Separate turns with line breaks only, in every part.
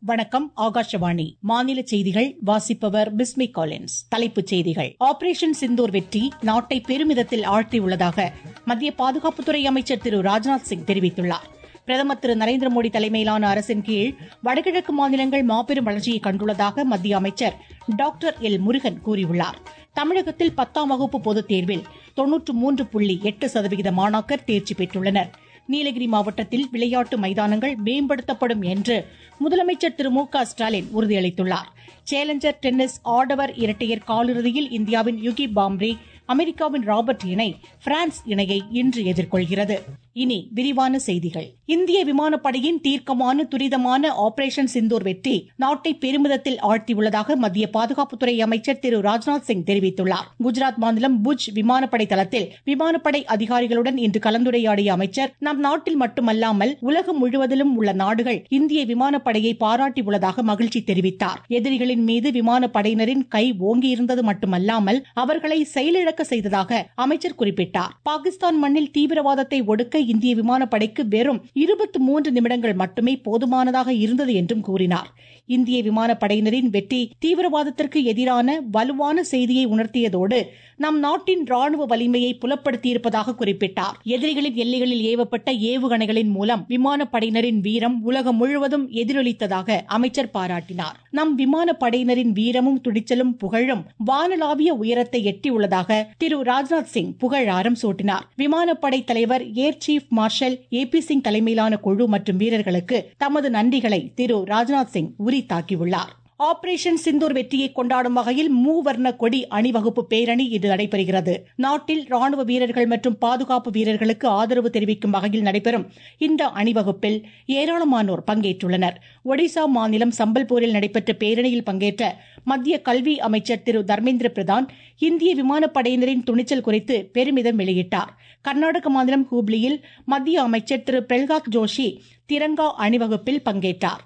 வணக்கம் ஆகாஷவாணி மாநில செய்திகள் வாசிப்பவர் பிஸ்மி காலின்ஸ் தலைப்புச் செய்திகள் ஆபரேஷன் சிந்தூர் வெற்றி நாட்டை பெருமிதத்தில் ஆழ்த்தியுள்ளதாக மத்திய பாதுகாப்புத்துறை அமைச்சர் திரு ராஜ்நாத் சிங் தெரிவித்துள்ளார் பிரதமர் திரு நரேந்திர மோடி தலைமையிலான அரசின் கீழ் வடகிழக்கு மாநிலங்கள் மாபெரும் வளர்ச்சியை கண்டுள்ளதாக மத்திய அமைச்சர் டாக்டர் எல் முருகன் கூறியுள்ளார் தமிழகத்தில் பத்தாம் வகுப்பு பொதுத் தேர்வில் தொன்னூற்று மூன்று புள்ளி எட்டு சதவிகித மாணாக்கர் தேர்ச்சி பெற்றுள்ளனர் நீலகிரி மாவட்டத்தில் விளையாட்டு மைதானங்கள் மேம்படுத்தப்படும் என்று முதலமைச்சர் திரு மு க ஸ்டாலின் உறுதியளித்துள்ளார் சேலஞ்சர் டென்னிஸ் ஆடவர் இரட்டையர் காலிறுதியில் இந்தியாவின் யுகி பாம்ரே அமெரிக்காவின் ராபர்ட் இணை பிரான்ஸ் இணையை இன்று எதிர்கொள்கிறது இனி விரிவான செய்திகள் இந்திய விமானப்படையின் தீர்க்கமான துரிதமான ஆபரேஷன் சிந்தூர் வெற்றி நாட்டை பெருமிதத்தில் ஆழ்த்தியுள்ளதாக மத்திய பாதுகாப்புத்துறை அமைச்சர் திரு ராஜ்நாத் சிங் தெரிவித்துள்ளார் குஜராத் மாநிலம் புஜ் விமானப்படை தளத்தில் விமானப்படை அதிகாரிகளுடன் இன்று கலந்துரையாடிய அமைச்சர் நம் நாட்டில் மட்டுமல்லாமல் உலகம் முழுவதிலும் உள்ள நாடுகள் இந்திய விமானப்படையை பாராட்டியுள்ளதாக மகிழ்ச்சி தெரிவித்தார் எதிரிகளின் மீது விமானப்படையினரின் கை ஓங்கியிருந்தது மட்டுமல்லாமல் அவர்களை செயலிழக்க செய்ததாக அமைச்சர் குறிப்பிட்டார் பாகிஸ்தான் மண்ணில் தீவிரவாதத்தை ஒடுக்க இந்திய விமானப்படைக்கு வெறும் இருபத்தி மூன்று நிமிடங்கள் மட்டுமே போதுமானதாக இருந்தது என்றும் கூறினார் இந்திய விமானப்படையினரின் வெற்றி தீவிரவாதத்திற்கு எதிரான வலுவான செய்தியை உணர்த்தியதோடு நம் நாட்டின் ராணுவ வலிமையை புலப்படுத்தியிருப்பதாக குறிப்பிட்டார் எதிரிகளின் எல்லைகளில் ஏவப்பட்ட ஏவுகணைகளின் மூலம் விமானப்படையினரின் வீரம் உலகம் முழுவதும் எதிரொலித்ததாக அமைச்சர் பாராட்டினார் நம் விமானப்படையினரின் வீரமும் துடிச்சலும் புகழும் வானளாவிய உயரத்தை எட்டியுள்ளதாக திரு ராஜ்நாத் சிங் புகழாரம் சூட்டினார் விமானப்படை தலைவர் air chief marshal A P Singh தலைமையிலான குழு மற்றும் வீரர்களுக்கு தமது நன்றிகளை திரு ராஜ்நாத் சிங் உரித்தாக்கியுள்ளார் ஆபரேஷன் சிந்தூர் வெற்றியை கொண்டாடும் வகையில் மூவர்ண கொடி அணிவகுப்பு பேரணி இன்று நடைபெறுகிறது நாட்டில் ராணுவ வீரர்கள் மற்றும் பாதுகாப்பு வீரர்களுக்கு ஆதரவு தெரிவிக்கும் வகையில் நடைபெறும் இந்த அணிவகுப்பில் ஏராளமானோர் பங்கேற்றுள்ளனர் ஒடிசா மாநிலம் சம்பல்பூரில் நடைபெற்ற பேரணியில் பங்கேற்ற மத்திய கல்வி அமைச்சர் திரு தர்மேந்திர பிரதான் இந்திய விமானப்படையினரின் துணிச்சல் குறித்து பெருமிதம் வெளியிட்டார் கர்நாடக மாநிலம் ஹூப்ளியில் மத்திய அமைச்சர் திரு பிரல்காத் ஜோஷி திரங்கா அணிவகுப்பில் பங்கேற்றார்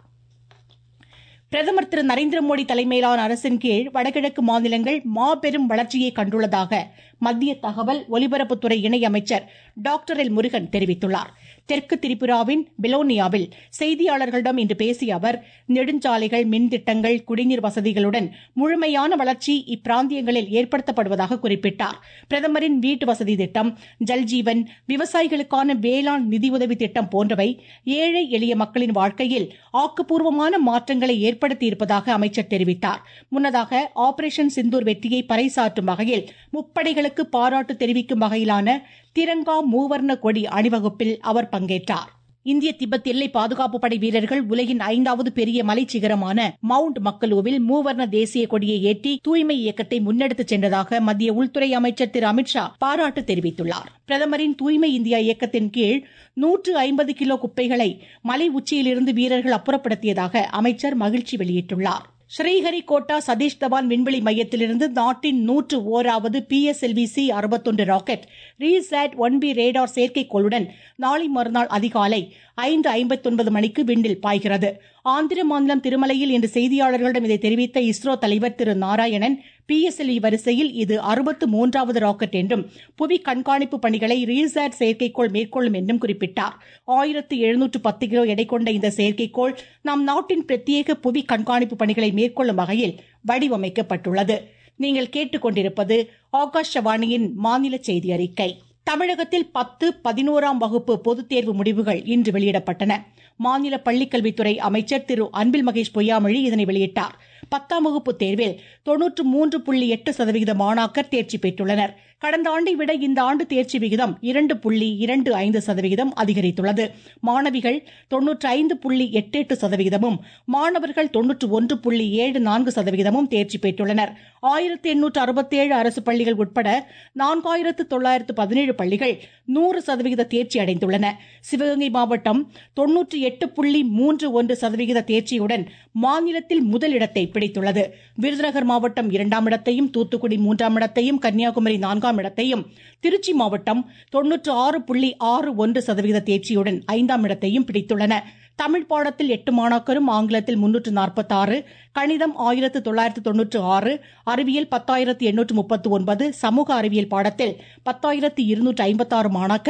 பிரதமர் திரு நரேந்திர மோடி தலைமையிலான அரசின் கீழ் வடகிழக்கு மாநிலங்கள் மாபெரும் வளர்ச்சியை கண்டுள்ளதாக மத்திய தகவல் ஒலிபரப்புத்துறை இணையமைச்சர் டாக்டர் எல் முருகன் தெரிவித்துள்ளார் தெற்கு திரிபுராவின் பிலோனியாவில் செய்தியாளர்களிடம் இன்று பேசிய அவர் நெடுஞ்சாலைகள் மின்திட்டங்கள் குடிநீர் வசதிகளுடன் முழுமையான வளர்ச்சி இப்பிராந்தியங்களில் ஏற்படுத்தப்படுவதாக குறிப்பிட்டார் பிரதமரின் வீட்டு வசதி திட்டம் ஜல்ஜீவன் விவசாயிகளுக்கான வேளாண் நிதியுதவி திட்டம் போன்றவை ஏழை எளிய மக்களின் வாழ்க்கையில் ஆக்கப்பூர்வமான மாற்றங்களை ஏற்படுத்தியிருப்பதாக அமைச்சர் தெரிவித்தார் முன்னதாக ஆபரேஷன் சிந்தூர் வெற்றியை பறைசாற்றும் வகையில் முப்படைகளுக்கு பாராட்டு தெரிவிக்கும் வகையிலான திரங்கா மூவர்ண கொடி அணிவகுப்பில் அவர் பங்கேற்றார் இந்திய திபெத் எல்லை பாதுகாப்பு படை வீரர்கள் உலகின் ஐந்தாவது பெரிய மலைச்சிகரமான மவுண்ட் மக்கலூவில் மூவர்ண தேசிய கொடியை ஏற்றி தூய்மை இயக்கத்தை முன்னெடுத்துச் சென்றதாக மத்திய உள்துறை அமைச்சர் திரு அமித்ஷா பாராட்டு தெரிவித்துள்ளார் பிரதமரின் தூய்மை இந்தியா இயக்கத்தின் கீழ் நூற்று ஐம்பது கிலோ குப்பைகளை மலை உச்சியிலிருந்து வீரர்கள் அப்புறப்படுத்தியதாக அமைச்சர் மகிழ்ச்சி வெளியிட்டுள்ளார் ஸ்ரீஹரிகோட்டா சதீஷ் தவான் விண்வெளி மையத்திலிருந்து நாட்டின் நூற்று ஓராவது P S L V C அறுபத்தொன்று rocket RISAT one B radar செயற்கைக்கோளுடன் நாளை மறுநாள் அதிகாலை ஐந்து ஐம்பத்தொன்பது மணிக்கு விண்டில் பாய்கிறது ஆந்திர மாநிலம் திருமலையில் இன்று செய்தியாளர்களிடம் இதை தெரிவித்த இஸ்ரோ தலைவர் Thiru Narayanan P S L வரிசையில் இது அறுபத்து மூன்றாவது ராக்கெட் என்றும் புவி கண்காணிப்பு பணிகளை ரீசாட் செயற்கைக்கோள் மேற்கொள்ளும் என்றும் குறிப்பிட்டார் ஆயிரத்து எழுநூற்று பத்து கிலோ எடை கொண்ட இந்த செயற்கைக்கோள் நம் நாட்டின் பிரத்யேக புவி கண்காணிப்பு பணிகளை மேற்கொள்ளும் வகையில் வடிவமைக்கப்பட்டுள்ளது நீங்கள் கேட்டுக்கொண்டிருப்பது ஆகாஷவாணியின் மாநில செய்தி அறிக்கை தமிழகத்தில் பத்து பதினோராம் வகுப்பு பொதுத் தேர்வு முடிவுகள் இன்று வெளியிடப்பட்டன மாநில பள்ளிக்கல்வித்துறை அமைச்சர் திரு அன்பில் மகேஷ் பொய்யாமொழி இதனை வெளியிட்டார் பத்தாம் வகுப்பு தேர்வில் தொன்னூற்று மூன்று புள்ளி எட்டு சதவிகித மாணாக்கர் தேர்ச்சி பெற்றுள்ளனர் கடந்த ஆண்டை விட இந்த ஆண்டு தேர்ச்சி விகிதம் இரண்டு புள்ளி இரண்டு ஐந்து சதவிகிதம் அதிகரித்துள்ளது மாணவிகள் தொன்னூற்று ஐந்து புள்ளி எட்டு எட்டு சதவிகிதமும் மாணவர்கள் தொன்னூற்று ஒன்று புள்ளி ஏழு நான்கு சதவிகிதமும் தேர்ச்சி பெற்றுள்ளனர் ஆயிரத்தி எண்ணூற்று அறுபத்தேழு அரசு பள்ளிகள் உட்பட நான்காயிரத்து தொள்ளாயிரத்து பதினேழு பள்ளிகள் நூறு சதவிகித தேர்ச்சி அடைந்துள்ளன சிவகங்கை மாவட்டம் தொன்னூற்றி எட்டு புள்ளி மூன்று ஒன்று சதவிகித தேர்ச்சியுடன் மாநிலத்தில் முதலிடத்தை பிடித்துள்ளது விருதுநகர் மாவட்டம் இரண்டாம் இடத்தையும் தூத்துக்குடி மூன்றாம் இடத்தையும் கன்னியாகுமரி நான்காம் இடத்தையும் திருச்சி மாவட்டம் தொன்னூற்று ஆறு புள்ளி ஆறு ஒன்று சதவிகித தேர்ச்சியுடன் ஐந்தாம் இடத்தையும் பிடித்துள்ளன தமிழ் பாடத்தில் எட்டு மாணாக்கரும் ஆங்கிலத்தில் முன்னூற்று நாற்பத்தி ஆறு கணிதம் ஆயிரத்து தொள்ளாயிரத்து தொன்னூற்று ஆறு அறிவியல் பத்தாயிரத்து எண்ணூற்று முப்பத்து ஒன்பது சமூக அறிவியல் பாடத்தில் பத்தாயிரத்து இருநூற்று ஐம்பத்தாறு மாணாக்கர்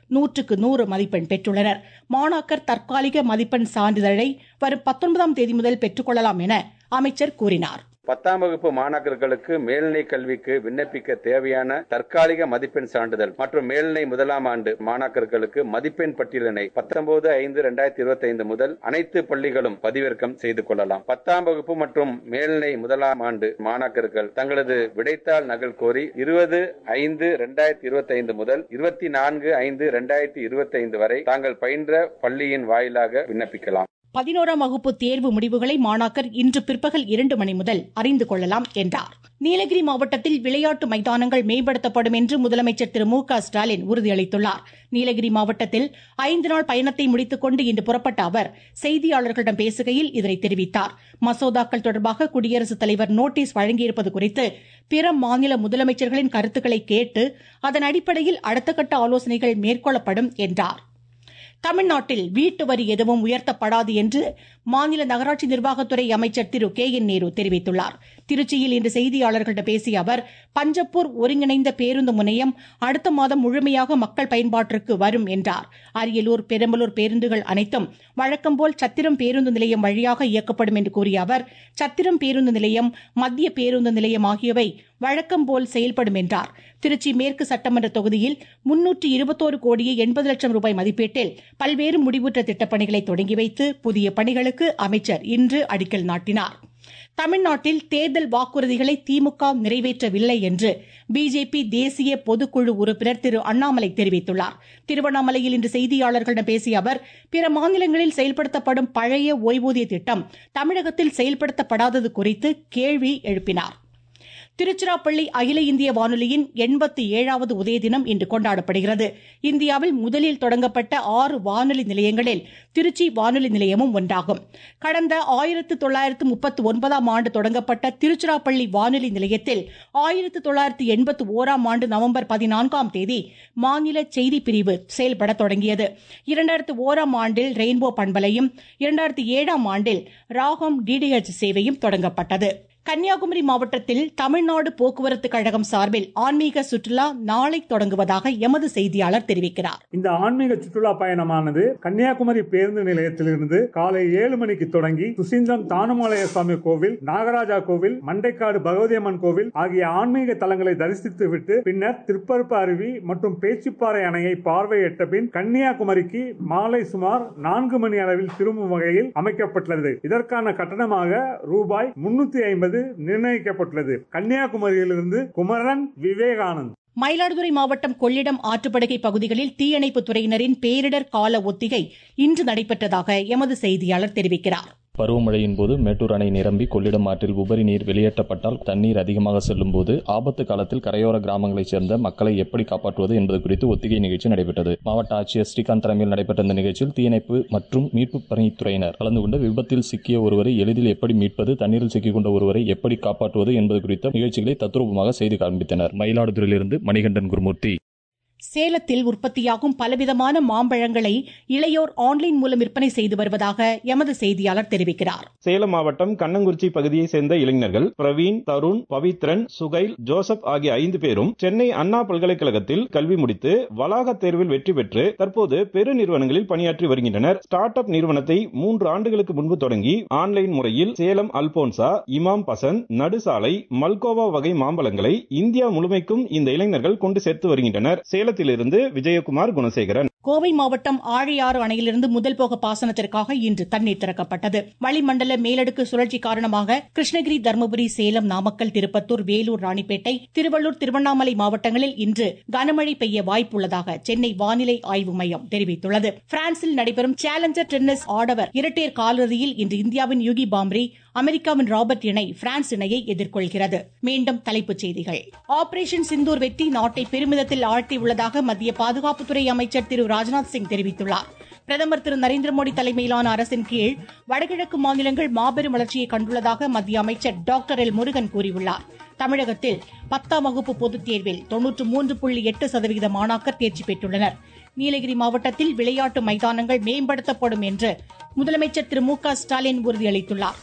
நூற்றுக்கு நூறு மதிப்பெண் பெற்றுள்ளனர் மாணாக்கர் தற்காலிக மதிப்பெண் சான்றிதழை வரும் பத்தொன்பதாம் தேதி முதல் பெற்றுக்கொள்ளலாம் என அமைச்சர் கூறினார்
பத்தாம் வகுப்பு மாணாக்கர்களுக்கு மேல்நிலை கல்விக்கு விண்ணப்பிக்க தேவையான தற்காலிக மதிப்பெண் சான்றிதழ் மற்றும் மேல்நிலை முதலாம் ஆண்டு மாணாக்கர்களுக்கு மதிப்பெண் பட்டியலினை பத்தொன்பது ஐந்து இரண்டாயிரத்தி இருபத்தி ஐந்து முதல் அனைத்து பள்ளிகளும் பதிவிறக்கம் செய்து கொள்ளலாம் பத்தாம் வகுப்பு மற்றும் மேல்நிலை முதலாம் ஆண்டு மாணாக்கர்கள் தங்களது விடைத்தாள் நகல் கோரி இருபது ஐந்து இரண்டாயிரத்தி இருபத்தி ஐந்து முதல் இருபத்தி நான்கு ஐந்து இரண்டாயிரத்தி இருபத்தி ஐந்து வரை தாங்கள் பயின்ற பள்ளியின் வாயிலாக விண்ணப்பிக்கலாம்
பதினோராம் வகுப்பு தேர்வு முடிவுகளை மாணாக்கர் இன்று பிற்பகல் இரண்டு மணி முதல் அறிந்து கொள்ளலாம் என்றார் நீலகிரி மாவட்டத்தில் விளையாட்டு மைதானங்கள் மேம்படுத்தப்படும் என்று முதலமைச்சர் திரு மு க ஸ்டாலின் உறுதியளித்துள்ளார் நீலகிரி மாவட்டத்தில் ஐந்து நாள் பயணத்தை முடித்துக் கொண்டு இன்று புறப்பட்ட அவர் செய்தியாளர்களிடம் பேசுகையில் இதனை தெரிவித்தார் மசோதாக்கள் தொடர்பாக குடியரசுத் தலைவர் நோட்டீஸ் வழங்கியிருப்பது குறித்து பிற மாநில முதலமைச்சர்களின் கருத்துக்களை கேட்டு அதன் அடிப்படையில் அடுத்த கட்ட ஆலோசனைகள் மேற்கொள்ளப்படும் என்றார் தமிழ்நாட்டில் வீட்டு வரி எதுவும் உயர்த்தப்படாது என்று மாநில நகராட்சி நிர்வாகத்துறை அமைச்சர் திரு கே என் நேரு தெரிவித்துள்ளார் திருச்சியில் இன்று செய்தியாளர்களிடம் பேசிய அவர் பஞ்சப்பூர் ஒருங்கிணைந்த பேருந்து முனையம் அடுத்த மாதம் முழுமையாக மக்கள் பயன்பாட்டிற்கு வரும் என்றார் அரியலூர் பெரம்பலூர் பேருந்துகள் அனைத்தும் வழக்கம்போல் சத்திரம் பேருந்து நிலையம் வழியாக இயக்கப்படும் என்று கூறிய அவர் சத்திரம் பேருந்து நிலையம் மத்திய பேருந்து நிலையம் ஆகியவை வழக்கம்போல் செயல்படும் என்றார் திருச்சி மேற்கு சட்டமன்ற தொகுதியில் முன்னூற்று இருபத்தோரு கோடியே எண்பது லட்சம் ரூபாய் மதிப்பீட்டில் பல்வேறு முடிவுற்ற திட்டப்பணிகளை தொடங்கி வைத்து புதிய பணிகளுக்கு அமைச்சர் இன்று அடிக்கல் நாட்டினார் தமிழ்நாட்டில் தேர்தல் வாக்குறுதிகளை திமுக நிறைவேற்றவில்லை என்று பிஜேபி தேசிய பொதுக்குழு உறுப்பினர் திரு அண்ணாமலை தெரிவித்துள்ளார் திருவண்ணாமலையில் இன்று செய்தியாளர்களிடம் பேசிய அவர் பிற மாநிலங்களில் செயல்படுத்தப்படும் பழைய ஓய்வூதிய திட்டம் தமிழகத்தில் செயல்படுத்தப்படாதது குறித்து கேள்வி எழுப்பினார் திருச்சிராப்பள்ளி அகில இந்திய வானொலியின் எண்பத்தி ஏழாவது உதய தினம் இன்று கொண்டாடப்படுகிறது இந்தியாவில் முதலில் தொடங்கப்பட்ட ஆறு வானொலி நிலையங்களில் திருச்சி வானொலி நிலையமும் ஒன்றாகும் கடந்த ஆயிரத்து தொள்ளாயிரத்து முப்பத்தி ஒன்பதாம் ஆண்டு தொடங்கப்பட்ட திருச்சிராப்பள்ளி வானொலி நிலையத்தில் ஆயிரத்து தொள்ளாயிரத்து எண்பத்தி ஓராம் ஆண்டு நவம்பர் பதினான்காம் தேதி மாநில செய்தி பிரிவு செயல்பட தொடங்கியது இரண்டாயிரத்து ஓராம் ஆண்டில் ரெயின்போ பண்பலையும் இரண்டாயிரத்து ஏழாம் ஆண்டில் ராகம் டிடிஎச் சேவையும் தொடங்கப்பட்டது கன்னியாகுமரி மாவட்டத்தில் தமிழ்நாடு போக்குவரத்து கழகம் சார்பில் ஆன்மீக சுற்றுலா நாளை தொடங்குவதாக எமது செய்தியாளர் தெரிவிக்கிறார்
இந்த ஆன்மீக சுற்றுலா பயணமானது கன்னியாகுமரி பேருந்து நிலையத்திலிருந்து காலை ஏழு மணிக்கு தொடங்கி சுசீந்திரம் தானுமாலய சுவாமி கோவில் நாகராஜா கோவில் மண்டைக்காடு பகவதியம்மன் கோவில் ஆகிய ஆன்மீக தலங்களை தரிசித்து விட்டு பின்னர் திருப்பரப்பு அருவி மற்றும் பேச்சுப்பாறை அணையை பார்வையிட்ட பின் கன்னியாகுமரிக்கு மாலை சுமார் நான்கு மணி அளவில் திரும்பும் வகையில் அமைக்கப்பட்டுள்ளது இதற்கான கட்டணமாக ரூபாய் முன்னூத்தி ஐம்பது நிர்ணயிக்கப்பட்டுள்ளது கன்னியாகுமரியிலிருந்து குமரன் விவேகானந்த்
மயிலாடுதுறை மாவட்டம் கொள்ளிடம் ஆற்றுப்படுகை பகுதிகளில் தீயணைப்புத் துறையினரின் பேரிடர் கால ஒத்திகை இன்று நடைபெற்றதாக எமது செய்தியாளர் தெரிவிக்கிறார்
பருவமழையின் போது மேட்டூர் அணை நிரம்பி கொள்ளிடம் ஆற்றில் உபரி நீர் வெளியேற்றப்பட்டால் தண்ணீர் அதிகமாக செல்லும் போது ஆபத்து காலத்தில் கரையோர கிராமங்களைச் சேர்ந்த மக்களை எப்படி காப்பாற்றுவது என்பது குறித்து ஒத்திகை நிகழ்ச்சி நடைபெற்றது மாவட்ட ஆட்சியர் ஸ்ரீகாந்த் தலைமையில் நடைபெற்ற இந்த நிகழ்ச்சியில் தீயணைப்பு மற்றும் மீட்பு பணித்துறையினர் கலந்து கொண்டு விபத்தில் சிக்கிய ஒருவரை எளிதில் எப்படி மீட்பது தண்ணீரில் சிக்கிக் கொண்ட ஒருவரை எப்படி காப்பாற்றுவது என்பது குறித்த நிகழ்ச்சிகளை தத்ரூபமாக செய்து காண்பித்தனர் மயிலாடுதுறையிலிருந்து மணிகண்டன் குருமூர்த்தி
சேலத்தில் உற்பத்தியாகும் பலவிதமான மாம்பழங்களை இளையோர் ஆன்லைன் மூலம் விற்பனை செய்து வருவதாக எமது செய்தியாளர் தெரிவிக்கிறார்
சேலம் மாவட்டம் கண்ணங்குறிச்சி பகுதியை சேர்ந்த இளைஞர்கள் பிரவீன் தருண் பவித்ரன் சுகைல் ஜோசப் ஆகிய ஐந்து பேரும் சென்னை அண்ணா பல்கலைக்கழகத்தில் கல்வி முடித்து வளாக தேர்வில் வெற்றி பெற்று தற்போது பெரு நிறுவனங்களில் பணியாற்றி வருகின்றனர் ஸ்டார்ட் அப் நிறுவனத்தை மூன்று ஆண்டுகளுக்கு முன்பு தொடங்கி ஆன்லைன் முறையில் சேலம் அல்போன்சா இமாம் பசந்த் நடுசாலை மல்கோவா வகை மாம்பழங்களை இந்தியா முழுமைக்கும் இந்த இளைஞர்கள் கொண்டு சேர்த்து வருகின்றனர் சேலத்திலிருந்து விஜயகுமார் குணசேகரன்
கோவை மாவட்டம் ஆழியாறு அணையிலிருந்து முதல் போக பாசனத்திற்காக இன்று தண்ணீர் திறக்கப்பட்டது வளிமண்டல மேலடுக்கு சுழற்சி காரணமாக கிருஷ்ணகிரி தருமபுரி சேலம் நாமக்கல் திருப்பத்தூர் வேலூர் ராணிப்பேட்டை திருவள்ளூர் திருவண்ணாமலை மாவட்டங்களில் இன்று கனமழை பெய்ய வாய்ப்புள்ளதாக சென்னை வானிலை ஆய்வு மையம் தெரிவித்துள்ளது பிரான்சில் நடைபெறும் சேலஞ்சர் டென்னிஸ் ஆடவர் இரட்டையர் காலிறுதியில் இன்று இந்தியாவின் யுகி பாம்ரி அமெரிக்காவின் ராபர்ட் இணை பிரான்ஸ் இணையை எதிர்கொள்கிறது மீண்டும் தலைப்புச் செய்திகள் ஆபரேஷன் சிந்தூர் வெற்றி நாட்டை பெருமிதத்தில் ஆழ்த்தியுள்ளதாக மத்திய பாதுகாப்புத்துறை அமைச்சர் திரு ராஜ்நாத் சிங் தெரிவித்துள்ளார் பிரதமர் திரு நரேந்திர மோடி தலைமையிலான அரசின் கீழ் வடகிழக்கு மாநிலங்கள் மாபெரும் வளர்ச்சியை கண்டுள்ளதாக மத்திய அமைச்சர் டாக்டர் எல் முருகன் கூறியுள்ளார் தமிழகத்தில் பத்தாம் வகுப்பு பொதுத் தேர்வில் தொன்னூற்று மூன்று புள்ளி எட்டு சதவீத மாணாக்கர் தேர்ச்சி பெற்றுள்ளனர் நீலகிரி மாவட்டத்தில் விளையாட்டு மைதானங்கள் மேம்படுத்தப்படும் என்று முதலமைச்சர் திரு மு க ஸ்டாலின் உறுதியளித்துள்ளார்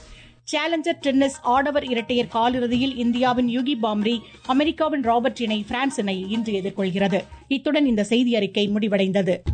சேலஞ்சர் டென்னிஸ் ஆடவர் இரட்டையர் காலிறுதியில் இந்தியாவின் யுகி பாம்ரி அமெரிக்காவின் ராபர்ட் இணை பிரான்ஸ் இணை இன்று எதிர்கொள்கிறது இத்துடன் இந்த செய்தி அறிக்கை முடிவடைந்தது